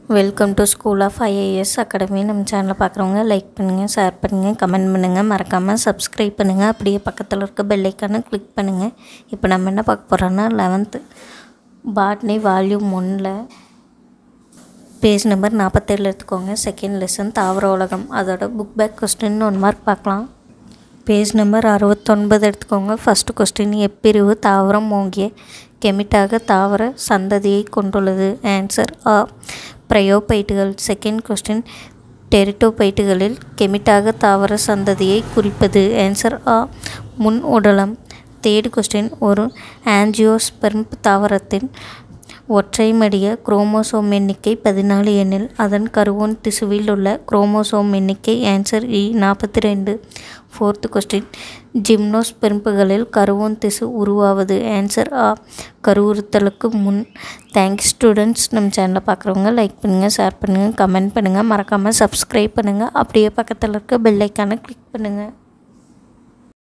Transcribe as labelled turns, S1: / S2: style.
S1: welcome to school of IAS academy நம்ம சேனலில் பார்க்குறவங்க லைக் பண்ணுங்கள் ஷேர் பண்ணுங்கள் கமெண்ட் பண்ணுங்கள் மறக்காமல் சப்ஸ்கிரைப் பண்ணுங்கள் அப்படியே பக்கத்தில் இருக்க பெல்லைக்கான கிளிக் பண்ணுங்கள் இப்போ நம்ம என்ன பார்க்க போகிறோன்னா லெவன்த்து பாட்னி வால்யூம் ஒன்னில் பேஜ் நம்பர் நாற்பத்தேழு எடுத்துக்கோங்க செகண்ட் லெசன் தாவர உலகம் அதோட book back question one mark பார்க்கலாம் பேஜ் நம்பர் அறுபத்தொன்பது எடுத்துக்கோங்க ஃபஸ்ட்டு கொஸ்டின் எப்பிரிவு தாவரம் ஓங்கிய கெமிட்டாக தாவர சந்ததியை கொண்டுள்ளது ஆன்சர் ஆ பிரயோபைட்டுகள் செகண்ட் கொஸ்டின் டெரிட்டோபைட்டுகளில் கெமிட்டாக தாவர சந்ததியை குறிப்பது ஆன்சர் ஆ முன் உடலம் தேர்டு கொஸ்டின் ஒரு ஆஞ்சியோஸ்பெர்ம் தாவரத்தின் ஒற்றை மடிய குரோமோசோம் எண்ணிக்கை பதினாலு எனில் அதன் கருவோன் திசுவில் உள்ள குரோமோசோம் எண்ணிக்கை ஆன்சர் இ நாற்பத்தி ரெண்டு ஃபோர்த்து கொஸ்டின் ஜிம்னோஸ்பெர்ம்புகளில் கருவோன் திசு உருவாவது ஆன்சர் ஆ கருவுறுத்தலுக்கு முன் தேங்க்ஸ் ஸ்டூடெண்ட்ஸ் நம்ம சேனலை பார்க்குறவங்க லைக் பண்ணுங்கள் ஷேர் பண்ணுங்கள் கமெண்ட் பண்ணுங்கள் மறக்காமல் சப்ஸ்கிரைப் பண்ணுங்கள் அப்படியே பக்கத்தில் இருக்க பெல்லைக்கான கிளிக் பண்ணுங்கள்